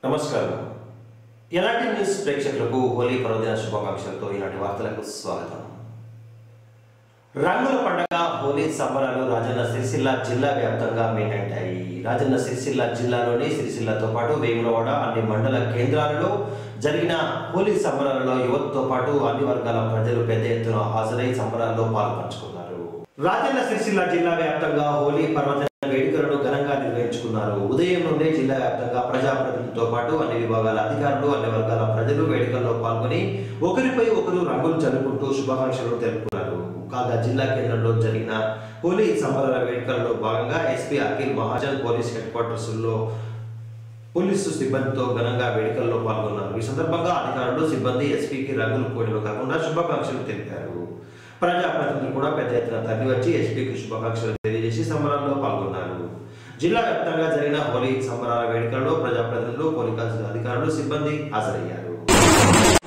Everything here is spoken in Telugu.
నమస్కారం ఎలాంటి న్యూస్ ప్రేక్షకులకు హోలీ పర్వదిన శుభాకాంక్షలతో ఈనాటి వార్తలకు స్వాగతం రంగుల పండగ హోలీ సంబరాలు రాజన్న సిరిసిల్ల జిల్లా వ్యాప్తంగా మేటంటాయి రాజన్న సిరిసిల్ల జిల్లాలోని సిరిసిల్లతో పాటు వేములవాడ అన్ని మండల కేంద్రాలలో జరిగిన హోలీ సంబరాలలో యువతతో పాటు అన్ని వర్గాల ప్రజలు పెద్ద ఎత్తున హాజరై సంబరాల్లో పాల్పంచుకున్నారు రాజన్న సిరిసిల్ల జిల్లా వ్యాప్తంగా హోలీ పర్వదిన వేడుకలను ఘనంగా నిర్వహించుకున్నారు ఉదయం నుండే జిల్లా వ్యాప్తంగా ప్రజాప్రతినిధులతో పాటు అన్ని విభాగాల అధికారులు అన్ని వర్గాల ప్రజలు వేడుకల్లో పాల్గొని ఒకరిపై ఒకరు రంగులు చల్లుకుంటూ శుభాకాంక్షలు తెలుపుకున్నారు కాగా జిల్లా కేంద్రంలో జరిగిన హోలీ సంబరాల వేడుకల్లో భాగంగా SP Akhil Mahajan police headquarters లో పోలీసు సిబ్బందితో ఘనంగా వేడుకల్లో పాల్గొన్నారు ఈ సందర్భంగా అధికారులు సిబ్బంది ఎస్పీకి రంగులు పోయడమే కాకుండా శుభాకాంక్షలు తెలిపారు ప్రజాప్రతినిధులు కూడా పెద్ద ఎత్తున తరలి వచ్చి ఎస్పీకి శుభాకాంక్షలు తెలియజేసి సంబరాల్లో పాల్గొన్నారు జిల్లా వ్యాప్తంగా జరిగిన హోలీ సంబరాల వేడుకల్లో ప్రజాప్రతినిధులు పోలీసు అధికారులు సిబ్బంది హాజరయ్యారు